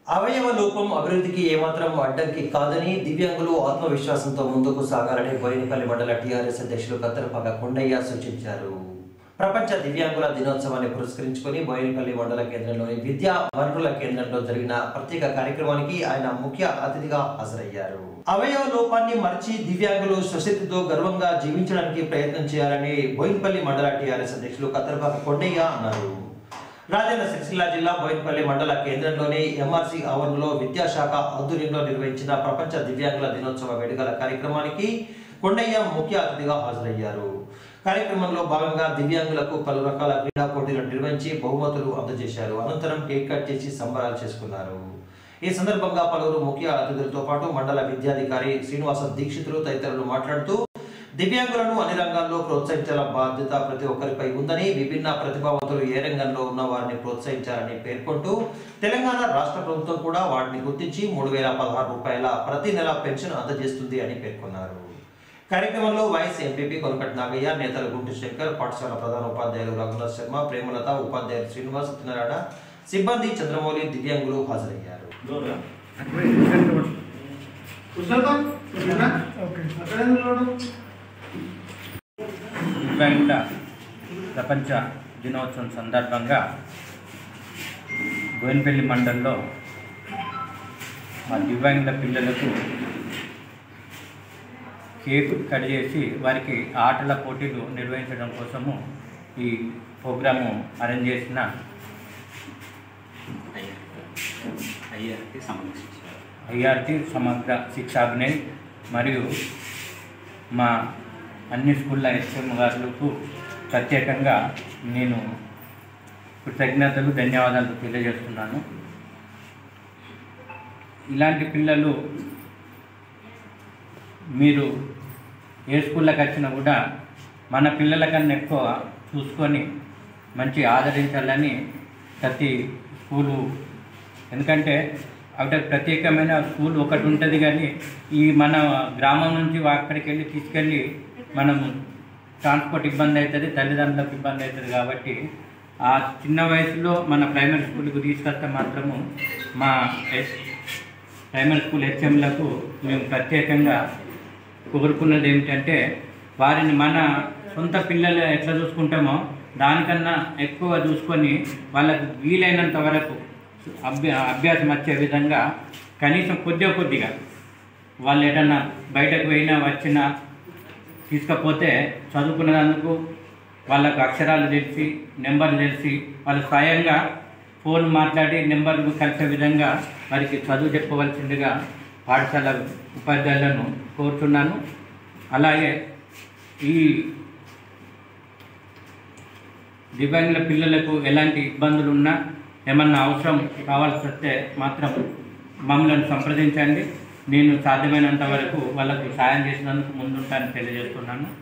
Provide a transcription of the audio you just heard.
అవయవ లోపం అభివృద్ధికి ఏమాత్రం అడ్డంకి కాదని దివ్యాంగులు ఆత్మవిశ్వాసంతో ముందుకు సాగాలని బోయినపల్లి మండల టీఆర్ఎస్ అధ్యక్షులు కత్తెరపాక కొండయ్య సూచించారు ప్రపంచ దివ్యాంగుల దినోత్సవాన్ని పురస్కరించుకొని బోయినపల్లి మండల కేంద్రంలోని విద్యా వనరుల కేంద్రంలో జరిగిన ప్రత్యేక కార్యక్రమానికి ఆయన ముఖ్య అతిథిగా హాజరయ్యారు అవయవ లోపాన్ని మరిచి దివ్యాంగులు స్వశక్తితో గర్వంగా జీవించడానికి ప్రయత్నం చేయాలని బోయినపల్లి మండల టీఆర్ఎస్ అధ్యక్షులు కత్తెరపాక కొండయ్య అన్నారు రాజన్న సిరిసిల్ల జిల్లా బోయినపల్లి మండల కేంద్రంలోని ఎంఆర్సి ఆవరణలో విద్యాశాఖ ఆధ్వర్యంలో నిర్వహించిన ప్రపంచ దివ్యాంగుల దినోత్సవ వేడుకల కార్యక్రమానికి కొండయ్య ముఖ్య అతిథిగా హాజరయ్యారు కార్యక్రమంలో భాగంగా దివ్యాంగులకు పలు రకాల క్రీడా పోటీలు నిర్వహించి బహుమతులు అందజేశారు అనంతరం కేక్ కట్ చేసి సంబరాలు చేసుకున్నారు ఈ సందర్భంగా పలువురు ముఖ్య అతిథులతో పాటు మండల విద్యాధికారి శ్రీనివాస దీక్షితులు తదితరులు మాట్లాడుతూ దివ్యాంగులను అన్ని రంగాల్లో ప్రోత్సహించాల బాధ్యత ప్రతి ఒక్కరిపై ఉందని విభిన్న ప్రతిభావంతులు ఏ రంగంలో ఉన్న వారిని ప్రోత్సహించాలని పేర్కొంటూ తెలంగాణ రాష్ట్ర ప్రభుత్వం కూడా వాటిని గుర్తించి మూడు వేల పదహారు రూపాయల ప్రతి నెల పెన్షన్ అందజేస్తుంది అని పేర్కొన్నారు కార్యక్రమంలో వైఎస్ ఎంపీపీ కొనకటి నాగయ్య నేతలు గుంటి శంకర్ పాఠశాల ప్రధాన ఉపాధ్యాయులు రఘునాథ్ శర్మ ప్రేమలత ఉపాధ్యాయులు శ్రీనివాస్ సత్యనారాయణ సిబ్బంది చంద్రమౌళి దివ్యాంగులు హాజరయ్యారు దివ్యాంగుల ప్రపంచ దినోత్సవం సందర్భంగా గోయినపల్లి మండలంలో మా దివ్యాంగుల పిల్లలకు కేక్ కట్ చేసి వారికి ఆటల పోటీలు నిర్వహించడం కోసము ఈ ప్రోగ్రాము అరేంజ్ చేసిన అయ్యారికి సంబంధించారు ఐఆర్టీ సమగ్ర శిక్షాభినయ్ మరియు మా అన్ని స్కూళ్ళ హెచ్ఎం గారులకు ప్రత్యేకంగా నేను కృతజ్ఞతలు ధన్యవాదాలు తెలియజేస్తున్నాను ఇలాంటి పిల్లలు మీరు ఏ స్కూళ్ళకి వచ్చినా కూడా మన పిల్లల కన్నా ఎక్కువ చూసుకొని మంచి ఆదరించాలని ప్రతి స్కూలు ఎందుకంటే అక్కడ ప్రత్యేకమైన స్కూల్ ఒకటి ఉంటుంది కానీ ఈ మన గ్రామం నుంచి అక్కడికి వెళ్ళి తీసుకెళ్ళి మనం ట్రాన్స్పోర్ట్ ఇబ్బంది అవుతుంది తల్లిదండ్రులకు ఇబ్బంది అవుతుంది కాబట్టి ఆ చిన్న వయసులో మన ప్రైమరీ స్కూల్కి తీసుకొస్తే మాత్రము మా హెచ్ ప్రైమరీ స్కూల్ హెచ్ఎంలకు మేము ప్రత్యేకంగా కోరుకున్నది ఏమిటంటే వారిని మన సొంత పిల్లలు ఎట్లా చూసుకుంటామో దానికన్నా ఎక్కువ చూసుకొని వాళ్ళకు వీలైనంత వరకు అభ్య అభ్యాసం వచ్చే విధంగా కనీసం కొద్దిగా కొద్దిగా వాళ్ళు ఏదన్నా బయటకు పోయినా వచ్చినా తీసుకపోతే చదువుకునేందుకు వాళ్ళకు అక్షరాలు తెలిసి నెంబర్లు తెలిసి వాళ్ళు స్వయంగా ఫోన్ మాట్లాడి నెంబర్లు కలిసే విధంగా వారికి చదువు చెప్పవలసిందిగా పాఠశాల ఉపాధ్యాయులను కోరుతున్నాను అలాగే ఈ దివ్యాంగుల పిల్లలకు ఎలాంటి ఇబ్బందులు ఉన్నా ఏమన్నా అవసరం కావాల్సి వస్తే మాత్రం మమ్మల్ని సంప్రదించండి నేను సాధ్యమైనంత వరకు వాళ్ళకు సాయం చేసినందుకు ముందుంటానని తెలియజేస్తున్నాను